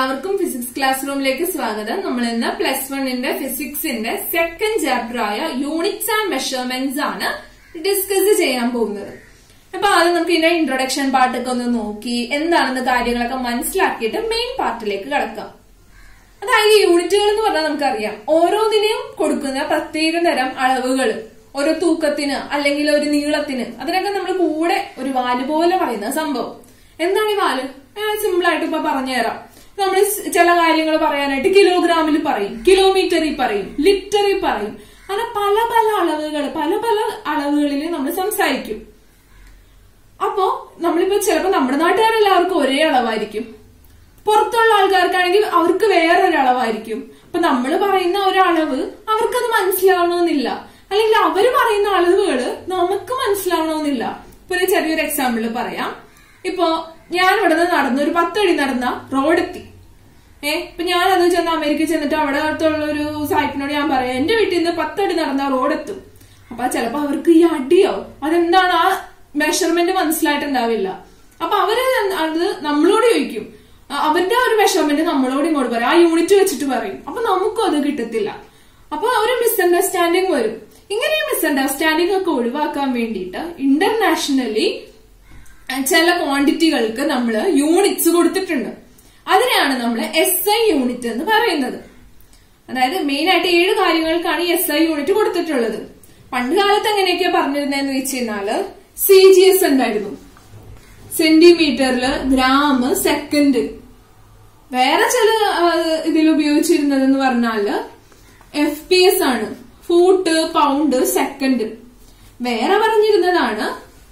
എല്ലാവർക്കും physics class റൂമിലേക്ക് സ്വാഗതം നമ്മൾ ഇന്ന് പ്ലസ് വണ്ണിന്റെ ഫിസിക്സിന്റെ സെക്കൻഡ് ചാപ്റ്റർ ആയ യൂണിറ്റ്സ് ആൻഡ് മെഷർമെന്റ്സ് ആണ് ഡിസ്കസ് ചെയ്യാൻ പോകുന്നത് അപ്പൊ ആദ്യം നമുക്ക് ഇതിന്റെ ഇൻട്രൊഡക്ഷൻ പാർട്ടൊക്കെ ഒന്ന് നോക്കി എന്താണെന്ന് കാര്യങ്ങളൊക്കെ മനസ്സിലാക്കിയിട്ട് മെയിൻ പാർട്ടിലേക്ക് കടക്കാം അതായത് ഈ യൂണിറ്റുകൾ എന്ന് പറഞ്ഞാൽ നമുക്കറിയാം ഓരോന്നിനെയും കൊടുക്കുന്ന പ്രത്യേക തരം അളവുകൾ ഓരോ തൂക്കത്തിന് അല്ലെങ്കിൽ ഒരു നീളത്തിന് അതിനൊക്കെ നമ്മൾ കൂടെ ഒരു വാല് പോലെ പറയുന്ന സംഭവം എന്താണ് ഈ വാല് സിമ്പിൾ ആയിട്ട് ഇപ്പൊ പറഞ്ഞുതരാം നമ്മൾ ചില കാര്യങ്ങൾ പറയാനായിട്ട് കിലോഗ്രാമിൽ പറയും കിലോമീറ്ററിൽ പറയും ലിറ്ററിൽ പറയും അങ്ങനെ പല പല അളവുകൾ പല പല അളവുകളിൽ നമ്മൾ സംസാരിക്കും അപ്പോ നമ്മളിപ്പോ ചിലപ്പോ നമ്മുടെ നാട്ടുകാരെല്ലാവർക്കും ഒരേ അളവായിരിക്കും പുറത്തുള്ള ആൾക്കാർക്കാണെങ്കിൽ അവർക്ക് വേറൊരു അളവായിരിക്കും അപ്പൊ നമ്മൾ പറയുന്ന ഒരളവ് അവർക്കത് മനസ്സിലാവണമെന്നില്ല അല്ലെങ്കിൽ അവര് പറയുന്ന അളവുകള് നമുക്ക് മനസ്സിലാവണമെന്നില്ല ഇപ്പൊ ഒരു ചെറിയൊരു എക്സാമ്പിൾ പറയാം ഇപ്പൊ ഞാൻ ഇവിടെ നിന്ന് നടന്ന് ഒരു പത്തടി നടന്ന റോഡെത്തി ഏ ഇപ്പൊ ഞാൻ അത് ചെന്ന് അമേരിക്കയിൽ ചെന്നിട്ട് അവിടെ അടുത്തുള്ള ഒരു സായിപ്പിനോട് ഞാൻ പറയാം എന്റെ വീട്ടിൽ നിന്ന് പത്തടി നടന്ന റോഡെത്തും അപ്പൊ ചിലപ്പോ അവർക്ക് ഈ അടിയാവും അതെന്താണ് ആ മെഷർമെന്റ് മനസ്സിലായിട്ടുണ്ടാവില്ല അപ്പൊ അവര് അത് നമ്മളോട് ചോദിക്കും അവരുടെ ഒരു മെഷർമെന്റ് നമ്മളോട് ഇങ്ങോട്ട് പറയും ആ യൂണിറ്റ് വെച്ചിട്ട് പറയും അപ്പൊ നമുക്കും അത് കിട്ടത്തില്ല അപ്പൊ ഒരു മിസ്അണ്ടർസ്റ്റാൻഡിങ് വരും ഇങ്ങനെ മിസ്അണ്ടർസ്റ്റാൻഡിങ് ഒക്കെ ഒഴിവാക്കാൻ വേണ്ടിയിട്ട് ഇന്റർനാഷണലി ചില ക്വാണ്ടിറ്റികൾക്ക് നമ്മൾ യൂണിറ്റ്സ് കൊടുത്തിട്ടുണ്ട് അതിനെയാണ് നമ്മൾ എസ് ഐ യൂണിറ്റ് എന്ന് പറയുന്നത് അതായത് മെയിൻ ആയിട്ട് ഏഴ് കാര്യങ്ങൾക്കാണ് ഈ എസ് ഐ യൂണിറ്റ് കൊടുത്തിട്ടുള്ളത് പണ്ട് കാലത്ത് എങ്ങനെയൊക്കെയാ പറഞ്ഞിരുന്നതെന്ന് വെച്ച് കഴിഞ്ഞാല് സി ജി എസ് ഉണ്ടായിരുന്നു സെന്റിമീറ്ററില് ഗ്രാം സെക്കൻഡ് വേറെ ചില ഇതിൽ ഉപയോഗിച്ചിരുന്നതെന്ന് പറഞ്ഞാല് എഫ് പി എസ് ആണ് ഫൂട്ട് പൗണ്ട് സെക്കൻഡ് വേറെ പറഞ്ഞിരുന്നതാണ്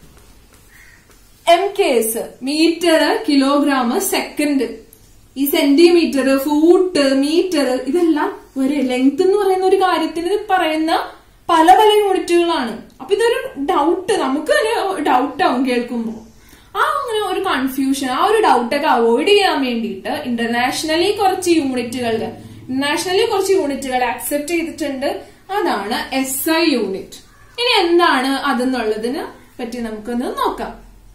M K S metre kilogram second ഈ സെന്റിമീറ്റർ ഫൂട്ട് മീറ്റർ ഇതെല്ലാം ഒരു ലെങ്ത് എന്ന് പറയുന്ന ഒരു കാര്യത്തിന് പറയുന്ന പല പല യൂണിറ്റുകളാണ് അപ്പൊ ഇതൊരു ഡൗട്ട് നമുക്ക് തന്നെ ഡൗട്ട് ആവും കേൾക്കുമ്പോൾ ആ അങ്ങനെ ഒരു കൺഫ്യൂഷൻ ആ ഒരു ഡൗട്ടൊക്കെ അവോയ്ഡ് ചെയ്യാൻ വേണ്ടിയിട്ട് ഇന്റർനാഷണലി കുറച്ച് യൂണിറ്റുകൾ ഇന്റർനാഷണലി കുറച്ച് യൂണിറ്റുകൾ അക്സെപ്റ്റ് ചെയ്തിട്ടുണ്ട് അതാണ് എസ് ഐ യൂണിറ്റ് ഇനി എന്താണ് അതെന്നുള്ളതിന് പറ്റി നമുക്കൊന്ന് നോക്കാം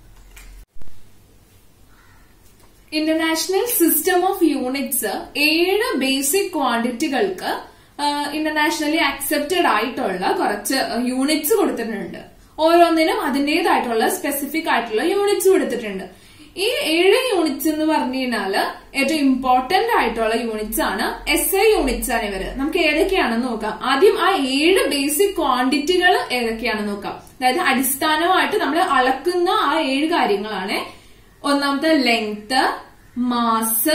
ഇന്റർനാഷണൽ സിസ്റ്റം ഓഫ് യൂണിറ്റ്സ് ഏഴ് ബേസിക് ക്വാണ്ടിറ്റികൾക്ക് ഇന്റർനാഷണലി അക്സെപ്റ്റഡ് ആയിട്ടുള്ള കുറച്ച് യൂണിറ്റ്സ് കൊടുത്തിട്ടുണ്ട് ഓരോന്നിനും അതിന്റേതായിട്ടുള്ള സ്പെസിഫിക് ആയിട്ടുള്ള യൂണിറ്റ്സ് കൊടുത്തിട്ടുണ്ട് ഈ ഏഴ് യൂണിറ്റ്സ് എന്ന് പറഞ്ഞു കഴിഞ്ഞാല് ഏറ്റവും ഇമ്പോർട്ടന്റ് ആയിട്ടുള്ള യൂണിറ്റ്സ് ആണ് എസ് ഐ യൂണിറ്റ്സ് ആണ് ഇവര് നമുക്ക് ഏതൊക്കെയാണെന്ന് നോക്കാം ആദ്യം ആ ഏഴ് ബേസിക് ക്വാണ്ടിറ്റികൾ ഏതൊക്കെയാണെന്ന് നോക്കാം അതായത് അടിസ്ഥാനമായിട്ട് നമ്മൾ അളക്കുന്ന ആ ഏഴ് കാര്യങ്ങളാണ് ഒന്നാമത്തെ length mass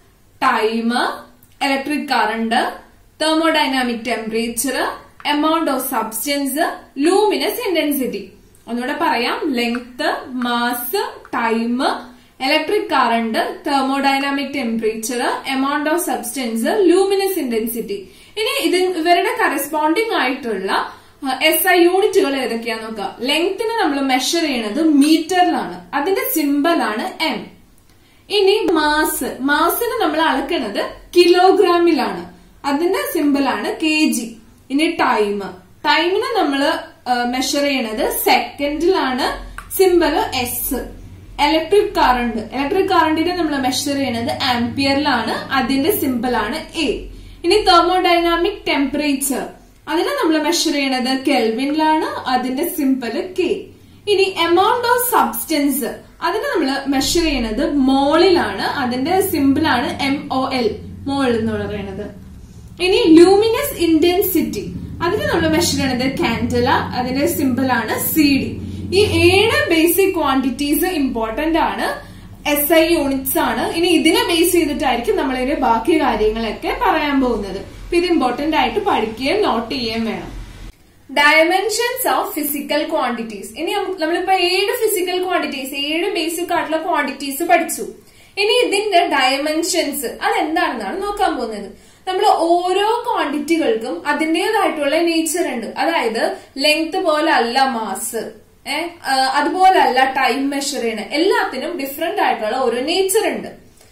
time electric current thermodynamic temperature amount of substance luminous intensity ഒന്നുകൂടെ പറയാം length mass time electric current thermodynamic temperature amount of substance luminous intensity ഇനി ഇത് ഇവരുടെ കറസ്പോണ്ടിങ് ആയിട്ടുള്ള എസ് ഐ യൂണിറ്റുകൾ ഏതൊക്കെയാന്ന് നോക്കാം ലെങ്ത്തിന് നമ്മൾ മെഷർ ചെയ്യണത് മീറ്ററിലാണ് അതിന്റെ സിമ്പൽ ആണ് എം ഇനി മാസ് മാസിന് നമ്മൾ അളക്കണത് കിലോഗ്രാമിലാണ് അതിന്റെ സിമ്പൽ ആണ് കെ ജി ഇനി ടൈം ടൈമിന് നമ്മൾ മെഷർ ചെയ്യണത് സെക്കൻഡിലാണ് symbol S electric current electric കറണ്ടിനെ നമ്മൾ മെഷർ ചെയ്യണത് ആംപിയറിലാണ് അതിന്റെ സിമ്പൽ ആണ് എ ഇനി തെർമോഡൈനാമിക് ടെമ്പറേച്ചർ അതിനെ നമ്മൾ മെഷർ ചെയ്യണത് കെൽവിനിലാണ് അതിന്റെ സിമ്പിൾ കെ ഇനി എമൗണ്ട് ഓഫ് സബ്സ്റ്റൻസ് അതിനെ നമ്മൾ മെഷർ ചെയ്യണത് മോളിലാണ് അതിന്റെ സിമ്പിൾ ആണ് എം ഒ എൽ മോൾ എന്ന് പറയുന്നത് ഇനി ലൂമിനസ് ഇന്റൻസിറ്റി അതിന് നമ്മൾ മെഷർ ചെയ്യണത് കാൻഡല അതിന്റെ സിമ്പിൾ ആണ് സി ഡി ഈ ഏഴ് ബേസിക് ക്വാണ്ടിറ്റീസ് ഇമ്പോർട്ടന്റ് ആണ് എസ് ഐ യൂണിറ്റ്സ് ആണ് ഇനി ഇതിനെ ബേസ് ചെയ്തിട്ടായിരിക്കും നമ്മളിതിന്റെ ബാക്കി കാര്യങ്ങളൊക്കെ പറയാൻ പോകുന്നത് അപ്പൊ ഇത് ഇമ്പോർട്ടന്റ് ആയിട്ട് പഠിക്കുകയും നോട്ട് ചെയ്യുകയും വേണം ഡയമെൻഷൻസ് ഓഫ് ഫിസിക്കൽ ക്വാണ്ടിറ്റീസ് ഇനി നമ്മളിപ്പോ ഏഴ് ഫിസിക്കൽ ക്വാണ്ടിറ്റീസ് ഏഴ് ബേസിക് ആയിട്ടുള്ള ക്വാണ്ടിറ്റീസ് പഠിച്ചു ഇനി ഇതിന്റെ ഡയമെൻഷൻസ് അതെന്താണെന്നാണ് നോക്കാൻ പോകുന്നത് നമ്മൾ ഓരോ ക്വാണ്ടിറ്റികൾക്കും അതിന്റേതായിട്ടുള്ള നേച്ചർ ഉണ്ട് അതായത് ലെങ്ത് പോലെ അല്ല മാസ് ഏഹ് അതുപോലല്ല ടൈം മെഷർ ചെയ്യണ എല്ലാത്തിനും ഡിഫറെന്റ് ആയിട്ടുള്ള ഓരോ നേച്ചർ ഉണ്ട്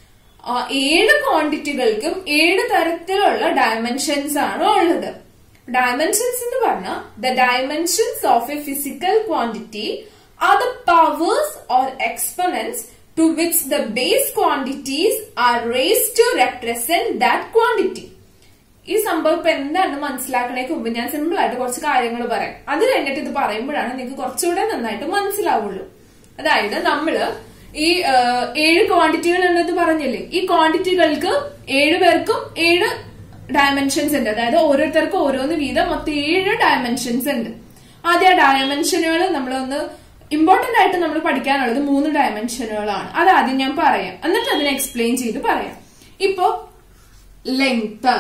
ഏഴ് ക്വാണ്ടിറ്റികൾക്കും ഏഴ് തരത്തിലുള്ള ഡയമെൻഷൻസ് ആണ് ഉള്ളത് ഡയമെൻഷൻസ് എന്ന് പറഞ്ഞാൽ the dimensions of a physical quantity are the powers or exponents to which the base quantities are raise to represent that quantity ഈ സംഭവം ഇപ്പൊ എന്താണെന്ന് മനസ്സിലാക്കണേക്ക് മുമ്പ് ഞാൻ സിമ്പിൾ ആയിട്ട് കുറച്ച് കാര്യങ്ങൾ പറയാം അത് കഴിഞ്ഞിട്ട് ഇത് പറയുമ്പോഴാണ് നിങ്ങൾക്ക് കുറച്ചുകൂടെ നന്നായിട്ട് മനസ്സിലാവുള്ളൂ അതായത് നമ്മള് ഈ ആ, ഏഴ് ക്വാണ്ടിറ്റികൾ എന്നത് പറഞ്ഞില്ലേ ഈ ക്വാണ്ടിറ്റികൾക്ക് ഏഴ് പേർക്കും ഏഴ് ഡയമെൻഷൻസ് ഉണ്ട് അതായത് ഓരോരുത്തർക്കും ഓരോന്ന് വീതം മൊത്തം ഏഴ് ഡയമെൻഷൻസ് ഉണ്ട് ആദ്യ ഡയമെൻഷനുകൾ നമ്മളൊന്ന് ഇമ്പോർട്ടന്റ് ആയിട്ട് നമ്മൾ പഠിക്കാനുള്ളത് മൂന്ന് ഡയമെൻഷനുകളാണ് അത് ആദ്യം ഞാൻ പറയാം എന്നിട്ട് അതിനെ എക്സ്പ്ലെയിൻ ചെയ്ത് പറയാം ഇപ്പോ ലെങ്ത്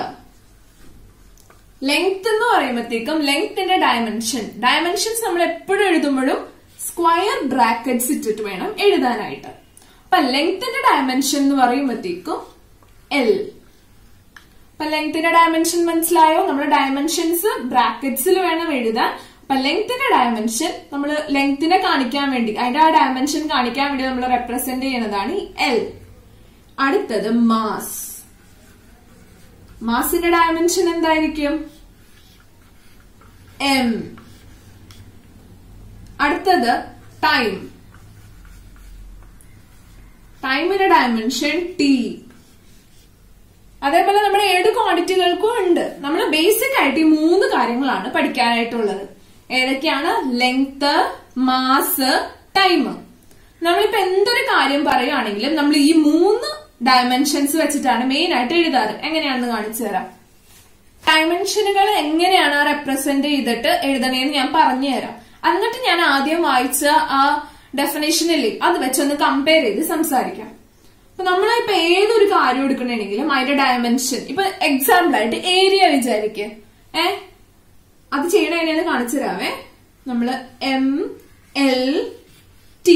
ലെങ്ത് എന്ന് പറയുമ്പോഴത്തേക്കും ലെങ്ത്തിന്റെ ഡയമെൻഷൻ ഡയമെൻഷൻസ് നമ്മൾ എപ്പോഴും എഴുതുമ്പോഴും സ്ക്വയർ ബ്രാക്കറ്റ്സ് ഇട്ടിട്ട് വേണം എഴുതാനായിട്ട് അപ്പൊ ലെങ്ത്തിന്റെ ഡയമെൻഷൻ എന്ന് പറയുമ്പോഴത്തേക്കും എൽ അപ്പൊ ലെങ്ത്തിന്റെ ഡയമെൻഷൻ മനസ്സിലായോ നമ്മൾ ഡയമെൻഷൻസ് ബ്രാക്കറ്റ്സിൽ വേണം എഴുതാൻ അപ്പൊ ലെങ്ത്തിന്റെ ഡയമെൻഷൻ നമ്മൾ ലെങ്തിനെ കാണിക്കാൻ വേണ്ടി അതിന്റെ ആ ഡയമെൻഷൻ കാണിക്കാൻ വേണ്ടി നമ്മൾ റെപ്രസെന്റ് ചെയ്യുന്നതാണ് ഈ എൽ അടുത്തത് മാസ് മാസിന്റെ ഡയമെൻഷൻ എന്തായിരിക്കും എം അടുത്തത് ടൈം ടൈമിന്റെ ഡയമെൻഷൻ ടി അതേപോലെ നമ്മുടെ ഏഴ് ക്വാണ്ടിറ്റികൾക്കും ഉണ്ട് നമ്മൾ ബേസിക് ആയിട്ട് ഈ മൂന്ന് കാര്യങ്ങളാണ് പഠിക്കാനായിട്ടുള്ളത് ഏതൊക്കെയാണ് ലെങ്ത് മാസ് ടൈം നമ്മളിപ്പോ എന്തൊരു കാര്യം പറയുകയാണെങ്കിലും നമ്മൾ ഈ മൂന്ന് ഡയമെൻഷൻസ് വെച്ചിട്ടാണ് മെയിൻ ആയിട്ട് എഴുതാറ് എങ്ങനെയാണെന്ന് കാണിച്ചു തരാം ഡയമെൻഷനുകൾ എങ്ങനെയാണ് റെപ്രസെന്റ് ചെയ്തിട്ട് എഴുതണേന്ന് ഞാൻ പറഞ്ഞു തരാം എന്നിട്ട് ഞാൻ ആദ്യം വായിച്ച ആ ഡെഫിനേഷനിൽ അത് വെച്ചൊന്ന് കമ്പയർ ചെയ്ത് സംസാരിക്കാം അപ്പൊ നമ്മളിപ്പോ ഏതൊരു കാര്യം എടുക്കണമെങ്കിലും അതിന്റെ ഡയമെൻഷൻ ഇപ്പൊ എക്സാമ്പിൾ ആയിട്ട് ഏരിയ വിചാരിക്കുക ഏ അത് ചെയ്യണ എങ്ങനെയാന്ന് കാണിച്ചു തരാവേ നമ്മള് എം എൽ ടി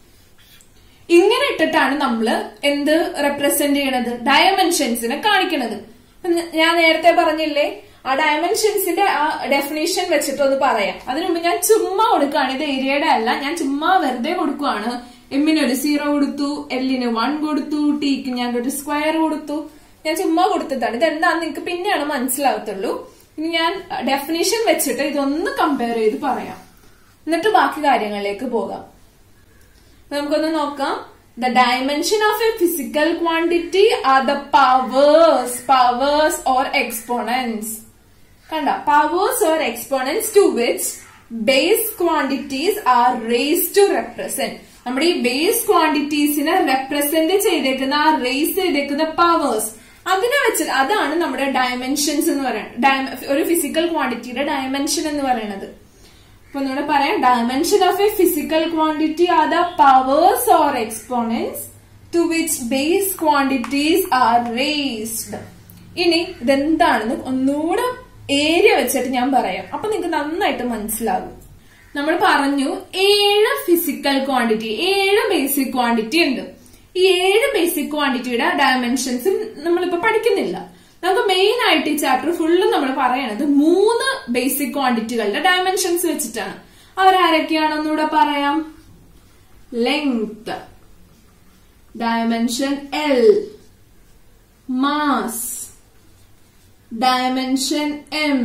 ഇങ്ങനെ ഇട്ടിട്ടാണ് നമ്മൾ എന്ത് റെപ്രസെന്റ് ചെയ്യണത് ഡയമെൻഷൻസിനെ കാണിക്കണത് ഇപ്പൊ ഞ- ഞാൻ നേരത്തെ പറഞ്ഞില്ലേ ആ ഡയമെൻഷൻസിന്റെ ആ ഡെഫിനേഷൻ വെച്ചിട്ടൊന്ന് പറയാം അതിനു മുമ്പ് ഞാൻ ചുമ്മാ കൊടുക്കുകയാണ് ഇത് ഏരിയയുടെ അല്ല ഞാൻ ചുമ്മാ വെറുതെ കൊടുക്കുവാണ് എമ്മിന് ഒരു സീറോ കൊടുത്തു എല്ലിന് വൺ കൊടുത്തു ടിക്ക് ഞാൻ ഒരു സ്ക്വയർ കൊടുത്തു ഞാൻ ചുമ്മാ കൊടുത്തതാണ് ഇത് എന്താന്ന് നിങ്ങൾക്ക് പിന്നെയാണ് മനസ്സിലാവത്തുള്ളൂ ഇനി ഞാൻ ഡെഫിനേഷൻ വെച്ചിട്ട് ഇതൊന്ന് കമ്പയർ ചെയ്ത് പറയാം എന്നിട്ട് ബാക്കി കാര്യങ്ങളിലേക്ക് പോകാം നമുക്കൊന്ന് നോക്കാം the dimension of a physical quantity are the powers powers or exponents കണ്ട powers or exponents to which base quantities are raise to represent നമ്മുടെ ഈ ബേസ് ക്വാണ്ടിറ്റീസിനെ റെപ്രസെന്റ് ചെയ്തേക്കുന്ന ആ റേസ് ചെയ്തേക്കുന്ന പവേഴ്സ് അതിനെ വെച്ച് അതാണ് നമ്മുടെ ഡയമെൻഷൻസ് എന്ന് പറയുന്നത് ഒരു ഫിസിക്കൽ ക്വാണ്ടിറ്റിയുടെ ഡയമെൻഷൻ എന്ന് പറയുന്നത് അപ്പൊ ഒന്നുകൂടെ പറയാം dimension of a physical quantity are the powers or exponents to which base quantities are raised ഇനി ഇതെന്താണെന്ന് ഒന്നുകൂടെ ഏരിയ വെച്ചിട്ട് ഞാൻ പറയാം അപ്പൊ നിങ്ങൾക്ക് നന്നായിട്ട് മനസ്സിലാകും നമ്മൾ പറഞ്ഞു ഏഴ് ഫിസിക്കൽ ക്വാണ്ടിറ്റി ഏഴ് ബേസിക് ക്വാണ്ടിറ്റി ഉണ്ട് ഈ ഏഴ് ബേസിക് ക്വാണ്ടിറ്റിയുടെ ഡയമെൻഷൻസും നമ്മളിപ്പോ പഠിക്കുന്നില്ല നമുക്ക് മെയിൻ ആയിട്ട് ഈ ചാപ്റ്റർ ഫുള്ളും നമ്മൾ പറയണത് മൂന്ന് ബേസിക് ക്വാണ്ടിറ്റികളുടെ ഡയമെൻഷൻസ് വെച്ചിട്ടാണ് അവരാരൊക്കെയാണെന്നൂടെ പറയാം length dimension L mass dimension M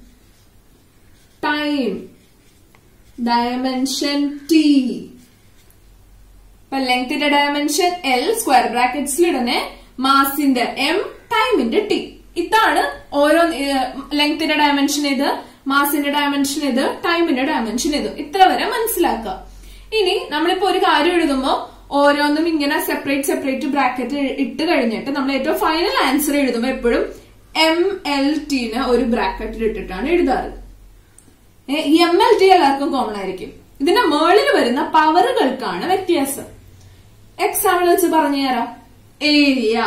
time dimension T ഇപ്പൊ ലെങ്ത്തിന്റെ ഡയമെൻഷൻ എൽ സ്ക്വയർ ബ്രാക്കറ്റ്സിൽ ഇടണേ മാസിന്റെ എം ടൈമിന്റെ ടി ഇതാണ് ഓരോ ലെങ്ത്തിന്റെ ഡയമെൻഷൻ ഇത് മാസിന്റെ ഡയമെൻഷൻ ഇത് ടൈമിന്റെ ഡയമെൻഷൻ ഇത് ഇത്ര വരെ മനസ്സിലാക്കുക ഇനി നമ്മളിപ്പോ ഒരു കാര്യം എഴുതുമ്പോ ഓരോന്നും ഇങ്ങനെ സെപ്പറേറ്റ് സെപ്പറേറ്റ് ബ്രാക്കറ്റ് ഇട്ട് കഴിഞ്ഞിട്ട് നമ്മൾ ഏറ്റവും ഫൈനൽ ആൻസർ എഴുതുമ്പോൾ എപ്പോഴും എം എൽ ടീന് ഒരു ബ്രാക്കറ്റിൽ ഇട്ടിട്ടാണ് എഴുതാറ് എം എൽ ടി എല്ലാവർക്കും കോമൺ ആയിരിക്കും ഇതിന്റെ മേളിൽ വരുന്ന പവറുകൾക്കാണ് വ്യത്യാസം എക്സാമ്പിൾ വെച്ച് പറഞ്ഞു തരാം ഏരിയ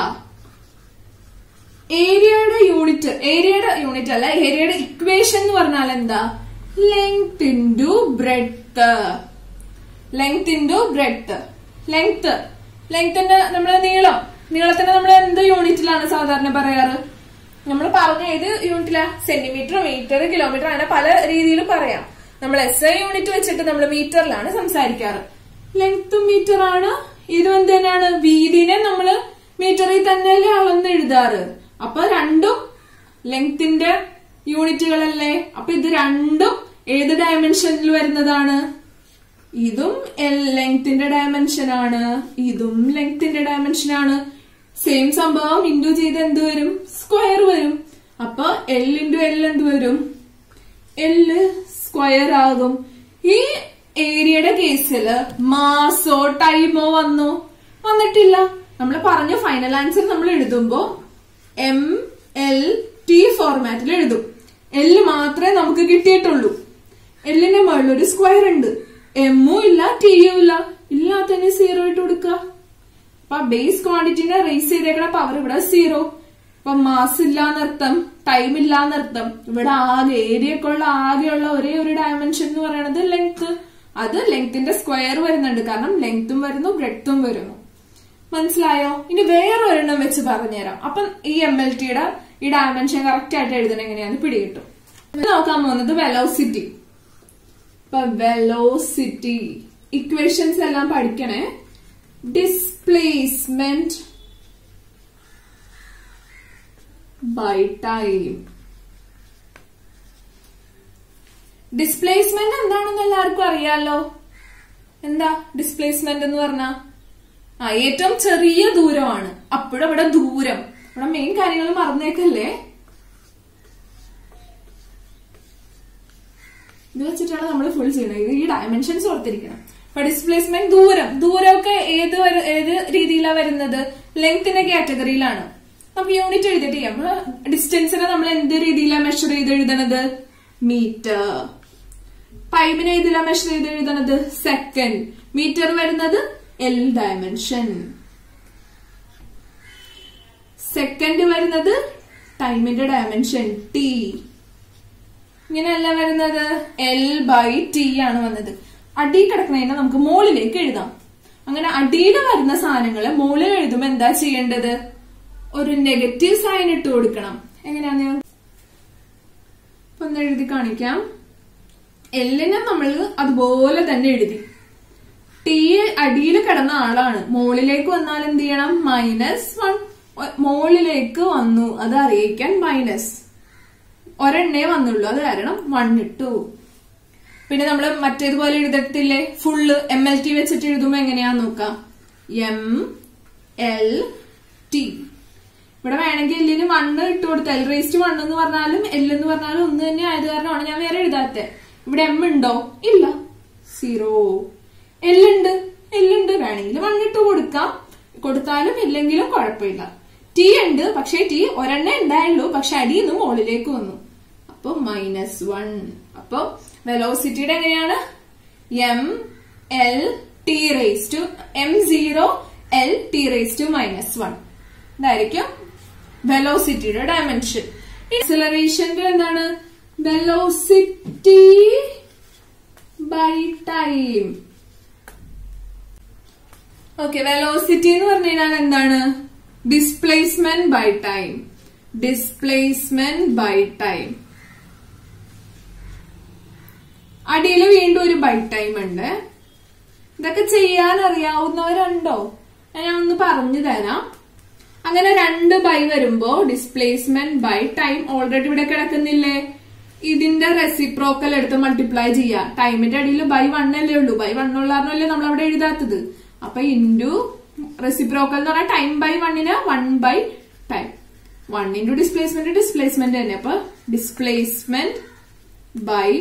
ഏരിയയുടെ യൂണിറ്റ് ഏരിയയുടെ യൂണിറ്റ് അല്ല ഏരിയയുടെ ഇക്വേഷൻ എന്ന് പറഞ്ഞാൽ എന്താ length into breadth length into breadth length ലെങ്ത്തിന്റെ നമ്മളെ നീളം നീളത്തിന് നമ്മൾ എന്ത് യൂണിറ്റിലാണ് സാധാരണ പറയാറ് നമ്മൾ പറഞ്ഞ ഏത് യൂണിറ്റിലാ സെന്റിമീറ്റർ മീറ്റർ കിലോമീറ്റർ അങ്ങനെ പല രീതിയിൽ പറയാം നമ്മൾ എസ് ഐ യൂണിറ്റ് വെച്ചിട്ട് നമ്മൾ മീറ്ററിലാണ് സംസാരിക്കാറ് ലെങ്ത് മീറ്റർ ആണ് ഇതും എന്ത് തന്നെയാണ് വീതിനെ നമ്മൾ മീറ്ററിൽ തന്നെയല്ലേ അളന്ന് എഴുതാറ് അപ്പൊ രണ്ടും ലെങ്ത്തിന്റെ യൂണിറ്റുകളല്ലേ അപ്പൊ ഇത് രണ്ടും ഏത് ഡയമെൻഷനിൽ വരുന്നതാണ് ഇതും ലെങ്ത്തിന്റെ ഡയമെൻഷൻ ആണ് ഇതും ലെങ്ത്തിന്റെ ഡയമെൻഷൻ ആണ് സെയിം സംഭവം ഇൻഡു ചെയ്ത് എന്ത് വരും സ്ക്വയർ വരും അപ്പൊ എൽ ഇൻറ്റു എൽ എന്ത് വരും എല് സ്ക്വയർ ആകും ഈ ഏരിയയുടെ കേസില് മാസോ ടൈമോ വന്നോ വന്നിട്ടില്ല നമ്മൾ പറഞ്ഞ ഫൈനൽ ആൻസർ നമ്മൾ എഴുതുമ്പോ എം എൽ ടി ഫോർമാറ്റിൽ എഴുതും എല് മാത്രമേ നമുക്ക് കിട്ടിയിട്ടുള്ളൂ എല്ലിന്റെ മുകളിൽ ഒരു സ്ക്വയർ ഉണ്ട് എമ്മും ഇല്ല ടിയും ഇല്ല ഇല്ലാത്തതിന് സീറോ ഇട്ട് കൊടുക്കുക അപ്പൊ ബേസ് ക്വാണ്ടിറ്റിനെ റേസ് ചെയ്തേക്കണ പവർ ഇവിടെ സീറോ ഇപ്പൊ മാസ് ഇല്ലാന്നർത്ഥം ടൈം ഇല്ലാന്നർത്ഥം ഇവിടെ ആകെ ഏരിയക്കുള്ള ആകെയുള്ള ഒരേ ഒരു ഡയമെൻഷൻ എന്ന് പറയുന്നത് ലെങ്ത് അത് ലെങ്ത്തിന്റെ സ്ക്വയർ വരുന്നുണ്ട് കാരണം ലെങ്ത്തും വരുന്നു ബ്രെഡ്ത്തും വരുന്നു മനസ്സിലായോ ഇനി വേറെ ഒരെണ്ണം വെച്ച് പറഞ്ഞുതരാം അപ്പം ഈ എം എൽ ടിയുടെ ഈ ഡയമെൻഷൻ കറക്റ്റ് ആയിട്ട് എഴുതണം എങ്ങനെയാന്ന് പിടികിട്ടും ഇത് നോക്കാൻ പോകുന്നത് വെലോസിറ്റി ഇപ്പൊ വെലോസിറ്റി ഇക്വേഷൻസ് എല്ലാം പഠിക്കണേ ഡിസ്പ്ലേസ്മെന്റ് ബൈ ടൈം ഡിസ്പ്ലേസ്മെന്റ് എന്താണെന്ന് എല്ലാവർക്കും അറിയാലോ എന്താ ഡിസ്പ്ലേസ്മെന്റ് എന്ന് പറഞ്ഞാ ആ ഏറ്റവും ചെറിയ ദൂരമാണ് അപ്പോഴും ഇവിടെ ദൂരം ഇവിടെ മെയിൻ കാര്യങ്ങൾ മറന്നേക്കല്ലേ ഇത് വെച്ചിട്ടാണ് നമ്മൾ ഫുൾ ചെയ്യുന്നത് ഇത് ഈ ഡയമെൻഷൻസ് ഓർത്തിരിക്കണം അപ്പൊ ഡിസ്പ്ലേസ്മെന്റ് ദൂരം ദൂരമൊക്കെ ഏത് വരു- ഏത് രീതിയിലാണ് വരുന്നത് ലെങ്ത്തിന്റെ കാറ്റഗറിയിലാണ് നമുക്ക് യൂണിറ്റ് എഴുതിയിട്ട് ചെയ്യാം ഡിസ്റ്റൻസിനെ നമ്മൾ എന്ത് രീതിയിലാണ് മെഷർ ചെയ്ത് എഴുതണത് മീറ്റർ ടൈമിനെ ഏതിലാണ് മെഷർ ചെയ്ത് എഴുതണത് സെക്കൻഡ് മീറ്റർ വരുന്നത് എൽ ഡയമെൻഷൻ സെക്കൻഡ് വരുന്നത് ടൈമിന്റെ ഡയമെൻഷൻ ടി ഇങ്ങനെയല്ല വരുന്നത് എൽ ബൈ ടി ആണ് വന്നത് അടി കിടക്കുന്നതിനെ നമുക്ക് മുകളിലേക്ക് എഴുതാം അങ്ങനെ അടിയിൽ വരുന്ന സാധനങ്ങള് മുകളിൽ എഴുതുമ്പോ എന്താ ചെയ്യേണ്ടത് ഒരു നെഗറ്റീവ് സൈൻ ഇട്ട് കൊടുക്കണം എങ്ങനെയാന്ന് ഞാൻ ഇപ്പൊ ഒന്ന് എഴുതി കാണിക്കാം എല്ലിനെ നമ്മൾ അതുപോലെ തന്നെ എഴുതി ടി അടിയിൽ കിടന്ന ആളാണ് മുകളിലേക്ക് വന്നാൽ എന്ത് ചെയ്യണം മൈനസ് വൺ മുകളിലേക്ക് വന്നു അത് അറിയിക്കാൻ മൈനസ് ഒരെണ്ണേ വന്നുള്ളൂ അത് കാരണം വൺ ഇട്ടു പിന്നെ നമ്മൾ മറ്റേതുപോലെ എഴുതത്തില്ലേ ഫുള്ള് എം എൽ ടി വെച്ചിട്ട് എഴുതുമ്പോ എങ്ങനെയാന്ന് നോക്കാം എം എൽ ടി ഇവിടെ വേണമെങ്കിൽ എല്ലിന് വണ്ണ് ഇട്ട് കൊടുത്ത എൽ റേസ്റ്റ് വൺ എന്ന് പറഞ്ഞാലും എൽ എന്ന് പറഞ്ഞാലും ഒന്ന് തന്നെ ആയത് കാരണമാണ് ഞാൻ വേറെ എഴുതാത്തെ ഇവിടെ എം ഉണ്ടോ ഇല്ല സീറോ എല്ലുണ്ട് എല്ലുണ്ട് വേണമെങ്കിൽ വൺ ഇട്ട് കൊടുക്കാം കൊടുത്താലും ഇല്ലെങ്കിലും കുഴപ്പമില്ല ടി ഉണ്ട് പക്ഷേ ടി ഒരെണ്ണേ ഉണ്ടായുള്ളൂ പക്ഷെ അടിയിൽ നിന്ന് മുകളിലേക്ക് വന്നു അപ്പൊ മൈനസ് വൺ അപ്പൊ വെലോസിറ്റിയുടെ എങ്ങനെയാണ് M L T raise to M zero L T raise to minus one ഇതായിരിക്കും വെലോസിറ്റിയുടെ ഡയമെൻഷൻ ആക്സിലറേഷന്റെ എന്താണ് velocity by time okay velocity എന്ന് പറഞ്ഞു കഴിഞ്ഞാൽ എന്താണ് displacement by time displacement by time അടിയിൽ വീണ്ടും ഒരു ബൈ ടൈം ഉണ്ട് ഇതൊക്കെ ചെയ്യാൻ അറിയാവുന്നവരുണ്ടോ ഞാൻ ഒന്ന് പറഞ്ഞു തരാം അങ്ങനെ രണ്ട് ബൈ വരുമ്പോ ഡിസ്പ്ലേസ്മെന്റ് ബൈ ടൈം ഓൾറെഡി ഇവിടെ കിടക്കുന്നില്ലേ ഇതിന്റെ റെസിപ്രോക്കൽ എടുത്ത് മൾട്ടിപ്ലൈ ചെയ്യാം ടൈമിന്റെ അടിയിൽ ബൈ വൺ അല്ലേ ഉള്ളൂ ബൈ വൺ ഉള്ളാരണല്ലേ നമ്മൾ അവിടെ എഴുതാത്തത് അപ്പൊ ഇൻറ്റു റെസിപ്രോക്കൽ എന്ന് പറഞ്ഞാൽ ടൈം ബൈ വണ്ണിന് one by time one into displacement displacement തന്നെ അപ്പൊ displacement by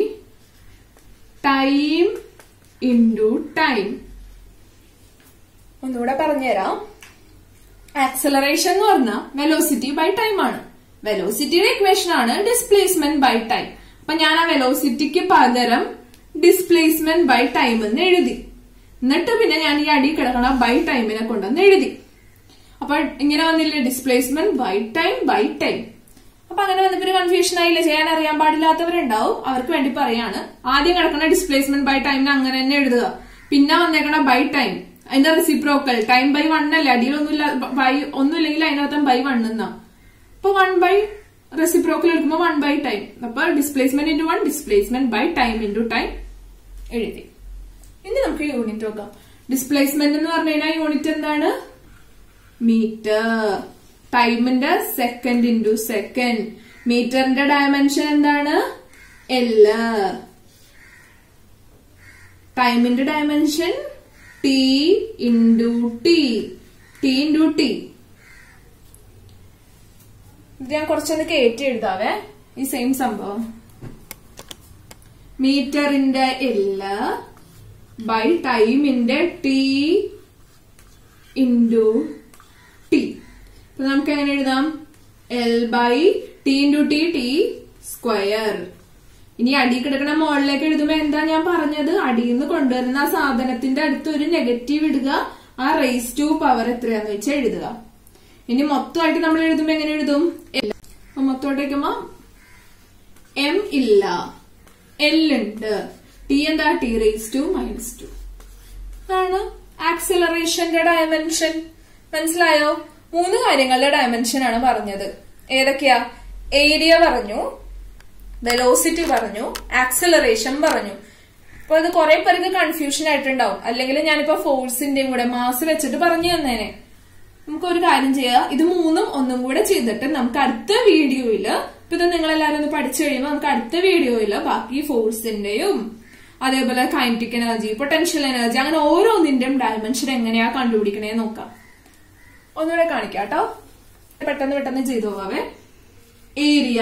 time into time ഒന്നുകൂടെ പറഞ്ഞുതരാം ആക്സലറേഷൻ എന്ന് പറഞ്ഞാൽ വെലോസിറ്റി ബൈ ടൈം ആണ് വെലോസിറ്റിയുടെ ഇക്വേഷൻ ആണ് ഡിസ്പ്ലേസ്മെന്റ് ബൈ ടൈം അപ്പൊ ഞാൻ ആ വെലോസിറ്റിക്ക് പകരം ഡിസ്പ്ലേസ്മെന്റ് ബൈ ടൈം എന്ന് എഴുതി എന്നിട്ട് പിന്നെ ഞാൻ ഈ അടി കിടക്കണ ബൈ ടൈമിനെ കൊണ്ടുവന്ന് എഴുതി അപ്പൊ ഇങ്ങനെ വന്നില്ലേ displacement by time by time അപ്പൊ അങ്ങനെ വന്നപ്പോ കൺഫ്യൂഷൻ ആയില്ലേ ചെയ്യാൻ അറിയാൻ പാടില്ലാത്തവരുണ്ടാവും അവർക്ക് വേണ്ടി പറയാണ് ആദ്യം കിടക്കണ ഡിസ്പ്ലേസ്മെന്റ് ബൈ ടൈമിന് അങ്ങനെ തന്നെ എഴുതുക പിന്നെ വന്നേക്കണ ബൈ ടൈം അതിന്റെ റെസിപ്രോക്കൽ ടൈം ബൈ വൺ അല്ലേ അടിയിലൊന്നുമില്ല ബൈ ഒന്നുമില്ലെങ്കിൽ അതിനകത്ത് ബൈ വൺ എന്നാ അപ്പൊ വൺ ബൈ റെസിപ്രോക്കൽ എടുക്കുമ്പോൾ വൺ ബൈ ടൈം അപ്പൊ displacement into one displacement by time into time എഴുതി ഇനി നമുക്ക് യൂണിറ്റ് നോക്കാം ഡിസ്പ്ലേസ്മെന്റ് എന്ന് പറഞ്ഞു കഴിഞ്ഞാൽ യൂണിറ്റ് എന്താണ് മീറ്റർ ടൈമിന്റെ സെക്കൻഡ് ഇൻറ്റു സെക്കൻഡ് മീറ്ററിന്റെ ഡയമെൻഷൻ എന്താണ് എല് ടൈമിന്റെ dimension T into T T into T ഇത് ഞാൻ കുറച്ചൊന്ന് കയറ്റി എഴുതാവേ ഈ സെയിം സംഭവം മീറ്ററിന്റെ എല്ല് ബൈ ടൈമിന്റെ ടി ഇൻറ്റു ടി അപ്പൊ നമുക്ക് എങ്ങനെ എഴുതാം L by T into T T square ഇനി അടി കിടക്കണ മുകളിലേക്ക് എഴുതുമ്പോ എന്താ ഞാൻ പറഞ്ഞത് അടിയിൽ നിന്ന് കൊണ്ടുവരുന്ന ആ സാധനത്തിന്റെ അടുത്ത് ഒരു നെഗറ്റീവ് ഇടുക ആ റേസ് ടു പവർ എത്രയാന്ന് വെച്ചാൽ എഴുതുക ഇനി മൊത്തമായിട്ട് നമ്മൾ എഴുതുമ്പോ എങ്ങനെ എഴുതും L. അപ്പൊ മൊത്തമായിട്ട് വയ്ക്കുമ്പോ എം ഇല്ല എൽ ഉണ്ട് ടി എന്താ T raise to minus two ആണ് ആക്സിലറേഷന്റെ ഡയമെൻഷൻ മനസ്സിലായോ മൂന്ന് കാര്യങ്ങളുടെ ഡയമെൻഷൻ ആണ് പറഞ്ഞത് ഏതൊക്കെയാ ഏരിയ പറഞ്ഞു വെലോസിറ്റി പറഞ്ഞു ആക്സിലറേഷൻ പറഞ്ഞു അപ്പൊ അത് കുറെ പേർക്ക് കൺഫ്യൂഷൻ ആയിട്ടുണ്ടാവും അല്ലെങ്കിൽ ഞാനിപ്പോ ഫോഴ്സിന്റെയും കൂടെ മാസ് വെച്ചിട്ട് പറഞ്ഞു തന്നേനെ നമുക്ക് ഒരു കാര്യം ചെയ്യാം ഇത് മൂന്നും ഒന്നും കൂടെ ചെയ്തിട്ട് നമുക്ക് അടുത്ത വീഡിയോയില് ഇപ്പൊ ഇത് നിങ്ങൾ എല്ലാവരും ഒന്ന് പഠിച്ചു കഴിയുമ്പോൾ നമുക്ക് അടുത്ത വീഡിയോയില് ബാക്കി ഫോഴ്സിന്റെയും അതേപോലെ കൈനറ്റിക് എനർജി പൊട്ടൻഷ്യൽ എനർജി അങ്ങനെ ഓരോന്നിന്റെയും ഡയമെൻഷൻ എങ്ങനെയാ കണ്ടുപിടിക്കണേ നോക്കാം ഒന്നുകൂടെ കാണിക്കാം കേട്ടോ പെട്ടെന്ന് പെട്ടെന്ന് ചെയ്തു പോവാവേ area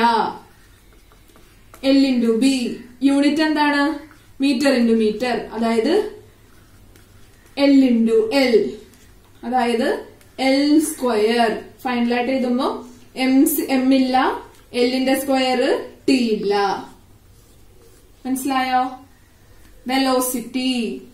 L into B unit എന്താണ് മീറ്റർ ഇൻറ്റു മീറ്റർ അതായത് എൽ ഇൻറ്റു എൽ അതായത് എൽ സ്ക്വയർ ഫൈനലായിട്ട് എഴുതുമ്പോ എം എം ഇല്ല എല്ലിന്റെ സ്ക്വയർ ടി ഇല്ല മനസ്സിലായോ velocity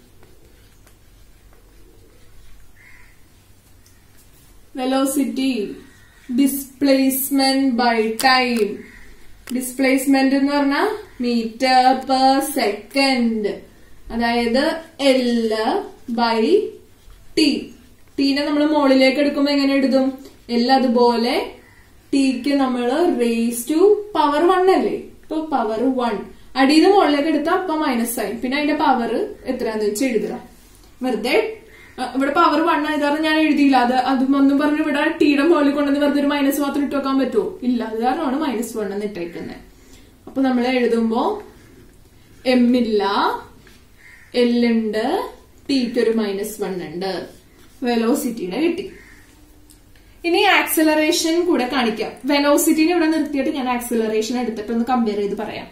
velocity displacement by time displacement എന്ന് പറഞ്ഞാൽ മീറ്റർ പെർ സെക്കൻഡ് അതായത് എല് ബൈ ടി ടീനെ നമ്മൾ മുകളിലേക്ക് എടുക്കുമ്പോ എങ്ങനെ എഴുതും എല്ലാം അതുപോലെ ടിക്ക് നമ്മൾ റേസ് ടു പവർ വൺ അല്ലേ ഇപ്പൊ പവർ വൺ അടിയിൽ നിന്ന് മുകളിലേക്ക് എടുത്താൽ അപ്പൊ മൈനസ് ആയി പിന്നെ അതിന്റെ പവർ എത്രയാന്ന് വെച്ച് എഴുതുക വെറുതെ അഹ് ഇവിടെ പവർ വൺ ആയത് കാരണം ഞാൻ എഴുതിയില്ല അത് അതും ഒന്നും പറഞ്ഞു ഇവിടെ ടീയുടെ മുകളിൽ കൊണ്ടുവന്ന് വെറുതെ ഒരു മൈനസ് മാത്രം ഇട്ട് വെക്കാൻ പറ്റുമോ ഇല്ല അത് കാരണമാണ് മൈനസ് വൺ എന്ന് ഇട്ടേക്കുന്നത് അപ്പൊ നമ്മൾ എഴുതുമ്പോ എം ഇല്ല എൽ ഉണ്ട് ടിക്ക് ഒരു മൈനസ് വൺ ഉണ്ട് വെലോസിറ്റിയുടെ കിട്ടി ഇനി ആക്സിലറേഷൻ കൂടെ കാണിക്കാം വെലോസിറ്റിനെ ഇവിടെ നിർത്തിയിട്ട് ഞാൻ ആക്സിലറേഷൻ എടുത്തിട്ട് ഒന്ന് കമ്പയർ ചെയ്ത് പറയാം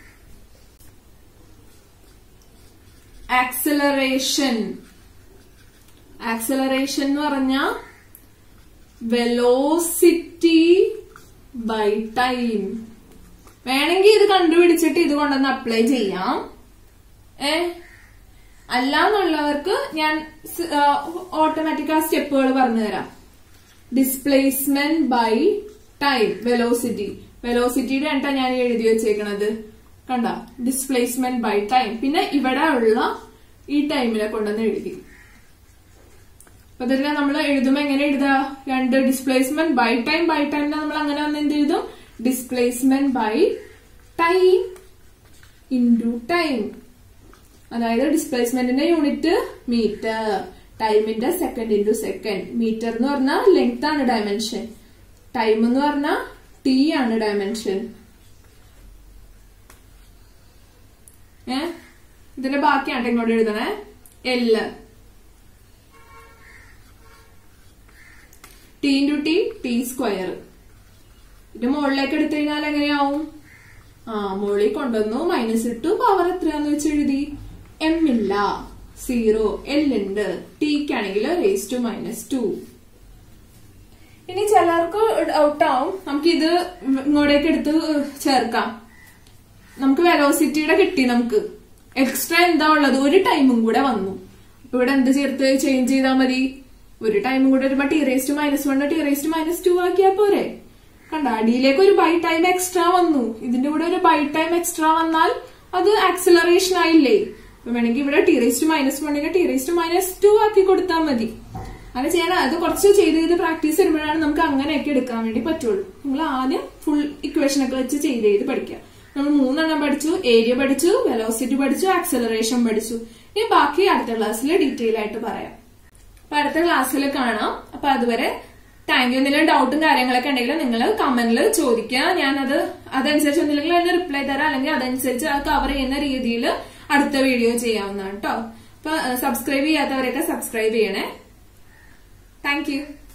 ആക്സിലറേഷൻ ആക്സിലറേഷൻ എന്ന് പറഞ്ഞ വെലോസിറ്റി ബൈ ടൈം വേണമെങ്കിൽ ഇത് കണ്ടുപിടിച്ചിട്ട് ഇത് കൊണ്ടൊന്ന് അപ്ലൈ ചെയ്യാം ഏ അല്ലാന്നുള്ളവർക്ക് ഞാൻ ഓട്ടോമാറ്റിക് ആ സ്റ്റെപ്പുകൾ പറഞ്ഞു തരാം ഡിസ്പ്ലേസ്മെന്റ് ബൈ ടൈം വെലോസിറ്റി വെലോസിറ്റിയുടെ എണ്ണ ഞാൻ എഴുതി വെച്ചേക്കണത് കണ്ട ഡിസ്പ്ലേസ്മെന്റ് ബൈ ടൈം പിന്നെ ഇവിടെ ഉള്ള ഈ ടൈമിനെ കൊണ്ടുവന്ന് എഴുതി അപ്പൊ ഇതെല്ലാം നമ്മൾ എഴുതുമ്പോ എങ്ങനെ എഴുതുക രണ്ട് displacement by time by time നമ്മൾ അങ്ങനെ വന്ന് എന്ത് എഴുതും displacement by time into time അതായത് ഡിസ്പ്ലേസ്മെന്റിന്റെ യൂണിറ്റ് മീറ്റർ ടൈമിന്റെ സെക്കൻഡ് ഇൻറ്റു സെക്കൻഡ് മീറ്റർ എന്ന് പറഞ്ഞാൽ ലെങ്ത് ആണ് ഡയമെൻഷൻ ടൈം എന്ന് പറഞ്ഞാൽ ടി ആണ് ഡയമെൻഷൻ ഏ ഇതിന്റെ ബാക്കിയാണ് ഇങ്ങോട്ട് എഴുതണേ L T into T T square ഇത് മുകളിലേക്ക് എടുത്തു കഴിഞ്ഞാൽ എങ്ങനെയാവും ആ മുകളിൽ കൊണ്ടുവന്നു മൈനസ് ഇട്ടു പവർ എത്രയാന്ന് വെച്ച് എഴുതി എം ഇല്ല സീറോ എൽ ഉണ്ട് ടിക്കാണെങ്കിൽ റേസ് ടു മൈനസ് ടു ഇനി ചിലർക്ക് ഡൗട്ട് ആവും നമുക്ക് ഇത് ഇങ്ങോട്ടേക്ക് എടുത്ത് ചേർക്കാം നമുക്ക് വെലോസിറ്റിയുടെ കിട്ടി നമുക്ക് എക്സ്ട്രാ എന്താ ഉള്ളത് ഒരു ടൈമും കൂടെ വന്നു അപ്പൊ ഇവിടെ എന്ത് ചേർത്ത് ചേഞ്ച് ചെയ്താൽ മതി ഒരു ടൈമും കൂടെ വരുമ്പോ T raised minus one T raised minus two ആക്കിയാ പോരെ കണ്ട അടിയിലേക്ക് ഒരു ബൈ ടൈം എക്സ്ട്രാ വന്നു ഇതിന്റെ കൂടെ ഒരു ബൈ ടൈം എക്സ്ട്രാ വന്നാൽ അത് ആക്സിലറേഷൻ ആയില്ലേ അപ്പൊ വേണമെങ്കിൽ ഇവിടെ ടി റേസ്റ്റ് മൈനസ് വണ്ണിനെ ടി റേസ്റ്റ് മൈനസ് ടു ആക്കി കൊടുത്താൽ മതി അങ്ങനെ ചെയ്യാൻ അത് കുറച്ച് ചെയ്ത് ചെയ്ത് പ്രാക്ടീസ് വരുമ്പോഴാണ് നമുക്ക് അങ്ങനെയൊക്കെ എടുക്കാൻ വേണ്ടി പറ്റുള്ളൂ നിങ്ങൾ ആദ്യം ഫുൾ ഇക്വേഷൻ ഒക്കെ വെച്ച് ചെയ്ത് ചെയ്ത് പഠിക്കുക നമ്മൾ മൂന്നെണ്ണം പഠിച്ചു ഏരിയ പഠിച്ചു വെലോസിറ്റി പഠിച്ചു ആക്സലറേഷൻ പഠിച്ചു ഇനി ബാക്കി അടുത്ത ക്ലാസ്സിൽ ഡീറ്റെയിൽ ആയിട്ട് പറയാം അപ്പൊ അടുത്ത ക്ലാസ്സിൽ കാണാം അപ്പൊ അതുവരെ താങ്ക് യു എന്തെങ്കിലും ഡൗട്ടും കാര്യങ്ങളൊക്കെ ഉണ്ടെങ്കിൽ നിങ്ങൾ കമന്റിൽ ചോദിക്കുക ഞാനത് അതനുസരിച്ച് ഒന്നില്ലെങ്കിൽ അതിന് റിപ്ലൈ തരാം അല്ലെങ്കിൽ അതനുസരിച്ച് അത് കവർ ചെയ്യുന്ന രീതിയിൽ അടുത്ത വീഡിയോ ചെയ്യാവുന്നതാണ് കേട്ടോ അപ്പൊ സബ്സ്ക്രൈബ് ചെയ്യാത്തവരൊക്കെ സബ്സ്ക്രൈബ് ചെയ്യണേ താങ്ക് യു